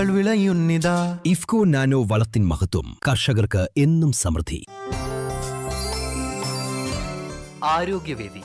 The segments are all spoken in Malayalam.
വിളയുന്നിതാ ഇഫ്കോ നാനോ വളത്തിൻ മഹത്വം കർഷകർക്ക് എന്നും സമൃദ്ധി ആരോഗ്യവേദി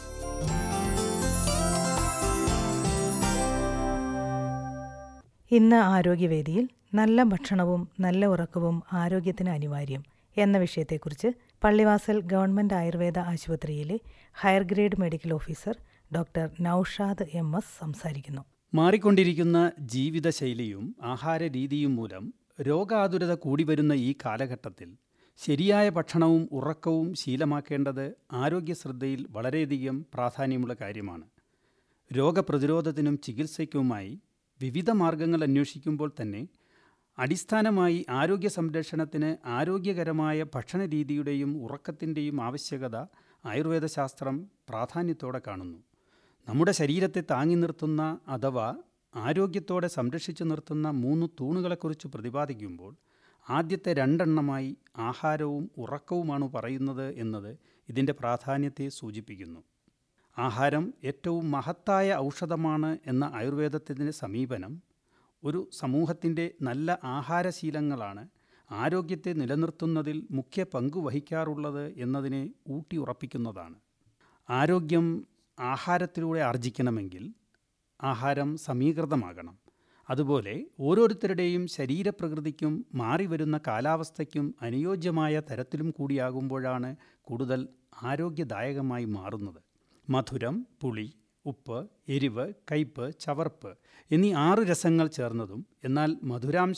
ഇന്ന് ആരോഗ്യവേദിയിൽ നല്ല ഭക്ഷണവും നല്ല ഉറക്കവും ആരോഗ്യത്തിന് അനിവാര്യം എന്ന വിഷയത്തെക്കുറിച്ച് പള്ളിവാസൽ ഗവൺമെന്റ് ആയുർവേദ ആശുപത്രിയിലെ higher grade medical officer doctor Noushad M S സംസാരിക്കുന്നു മാറിക്കൊണ്ടിരിക്കുന്ന ജീവിതശൈലിയും ആഹാരരീതിയും മൂലം രോഗാതുരത കൂടിവരുന്ന ഈ കാലഘട്ടത്തിൽ ശരിയായ ഭക്ഷണവും ഉറക്കവും ശീലമാക്കേണ്ടത് ആരോഗ്യശ്രദ്ധയിൽ വളരെയധികം പ്രാധാന്യമുള്ള കാര്യമാണ് രോഗപ്രതിരോധത്തിനും ചികിത്സയ്ക്കുമായി വിവിധ മാർഗങ്ങൾ അന്വേഷിക്കുമ്പോൾ തന്നെ അടിസ്ഥാനമായി ആരോഗ്യ സംരക്ഷണത്തിന് ആരോഗ്യകരമായ ഭക്ഷണരീതിയുടെയും ഉറക്കത്തിൻ്റെയും ആവശ്യകത ആയുർവേദശാസ്ത്രം പ്രാധാന്യത്തോടെ കാണുന്നു നമ്മുടെ ശരീരത്തെ താങ്ങി നിർത്തുന്ന അഥവാ ആരോഗ്യത്തോടെ സംരക്ഷിച്ചു നിർത്തുന്ന മൂന്ന് തൂണുകളെക്കുറിച്ച് പ്രതിപാദിക്കുമ്പോൾ ആദ്യത്തെ രണ്ടെണ്ണമായി ആഹാരവും ഉറക്കവുമാണ് പറയുന്നത് എന്നത് ഇതിൻ്റെ പ്രാധാന്യത്തെ സൂചിപ്പിക്കുന്നു ആഹാരം ഏറ്റവും മഹത്തായ ഔഷധമാണ് എന്ന ആയുർവേദത്തിൻ്റെ സമീപനം ഒരു സമൂഹത്തിൻ്റെ നല്ല ആഹാരശീലങ്ങളാണ് ആരോഗ്യത്തെ നിലനിർത്തുന്നതിൽ മുഖ്യ പങ്ക് വഹിക്കാറുള്ളത് എന്നതിനെ ഊട്ടി ഉറപ്പിക്കുന്നതാണ് ആരോഗ്യം ആഹാരത്തിലൂടെ ആർജിക്കണമെങ്കിൽ ആഹാരം സമീകൃതമാകണം അതുപോലെ ഓരോരുത്തരുടെയും ശരീരപ്രകൃതിക്കും മാറിവരുന്ന കാലാവസ്ഥയ്ക്കും അനുയോജ്യമായ തരത്തിലും കൂടിയാകുമ്പോഴാണ് കൂടുതൽ ആരോഗ്യദായകമായി മാറുന്നത് മധുരം പുളി ഉപ്പ് എരിവ് കയ്പ് ചവർപ്പ് എന്നീ ആറ് രസങ്ങൾ ചേർന്നതും എന്നാൽ മധുരാംശം